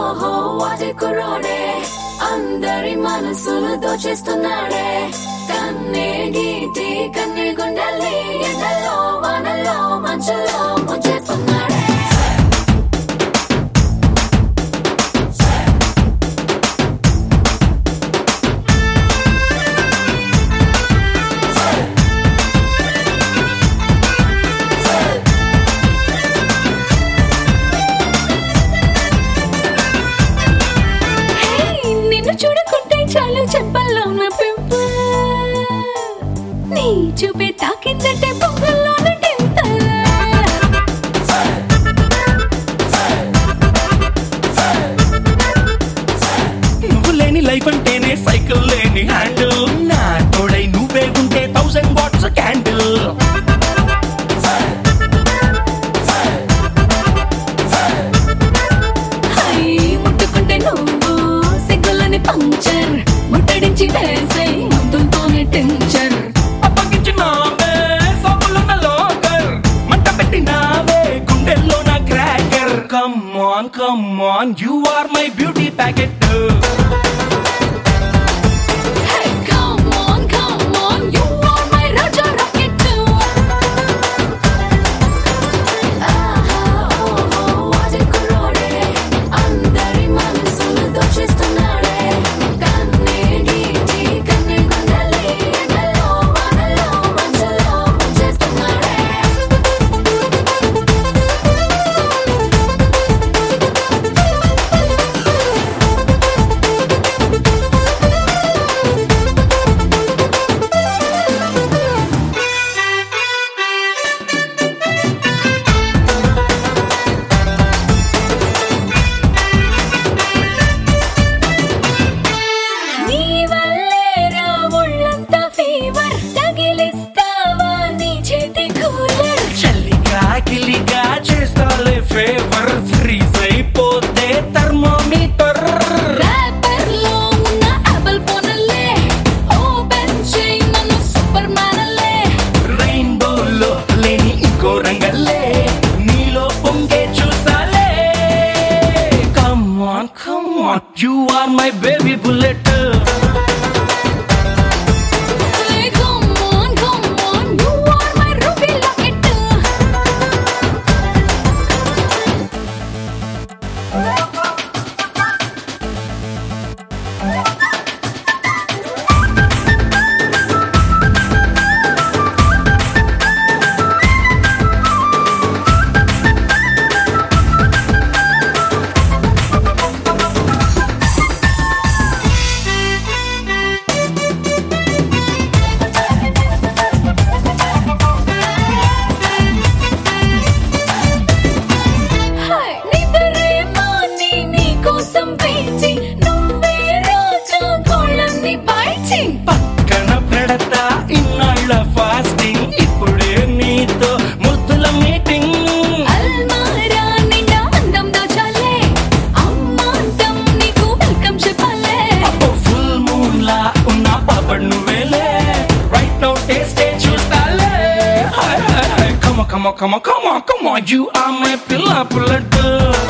ఓహో వాటి కుర్రోడే అందరి మనసులు దోచేస్తున్నాడే కన్నే గీటి కన్నే గుండెల్ని ఎండలో వానల్లో మంచులో ముంచేస్తున్నాడే హే, నిన్ను చూడకుంటే చాలు చెప్పల్లో నా పింప నీ చూపే తాకిందంటే పొగల్లోన టింపల్ నువ్వు లేని లైఫ్ అంటేనే సైకిల్ లేని హ్యాండిల్ నా తోడై నువ్వే ఉంటే థౌసండ్ వాట్స్ క్యాండిల్ హై ముట్టుకుంటే నువ్వు సిగ్గులని పంచర్ ముట్టడించి వేసే మందులతోనే టెన్షన్ అప్పగించినావే సబ్బులున్న లోకర్ మంట పెట్టినావే గుండెల్లో నా cracker come on come on you are my beauty packet Hey, come on, come on, you are my Raja Rocket too. ఆహా, ఓహో, వాటి కుర్రోడే, అందరి మనసులు దోచేస్తున్నాడే. కన్నే గీటి, కన్నే గుండెల్ని ఎండలో, వానలో, మంచులో ముంచేస్తున్నాడే. నీ వల్లేరా ఒళ్ళంతా ఫీవర్ తగిలిస్తావా నీ చేతి కూలర్ చల్లిగా గిల్లిగా చేస్తాలే ఫేవర్ ఫ్రీజ్ అయిపోతే థర్మోమీటర్ ర్యాపర్ లో ఉన్న యాపిల్ ఫోన్లే ఓపెన్ చేయి నన్ను సూపర్ మ్యాన్లే రెయిన్బోలో లేని ఇంకో రంగల్లే నీలో పొంగే చూసాలే come on come on you are my baby bullet come on come on you are my ruby locket హాయ్ నిద్రేమో నీ నీ కోసం వేచి నువ్వే రోజా కోళ్ళని బయచి పక్కన పెడతా ఇన్నాళ్ళ ఫాస్టింగ్ ఇప్పుడే నీతో ముద్దుల మీటింగ్ అల్మారా నిండా అందం దాచాలే అమ్మాంతం నీకు వెల్కమ్ చెప్పాలే అబ్బో ఫుల్ మూన్ లా ఉన్న పాపడ్ నువ్వేలే రైట్ నౌ టేస్ట్ చూస్తాలే come come come come come you are my పిల్ల పుల్లట్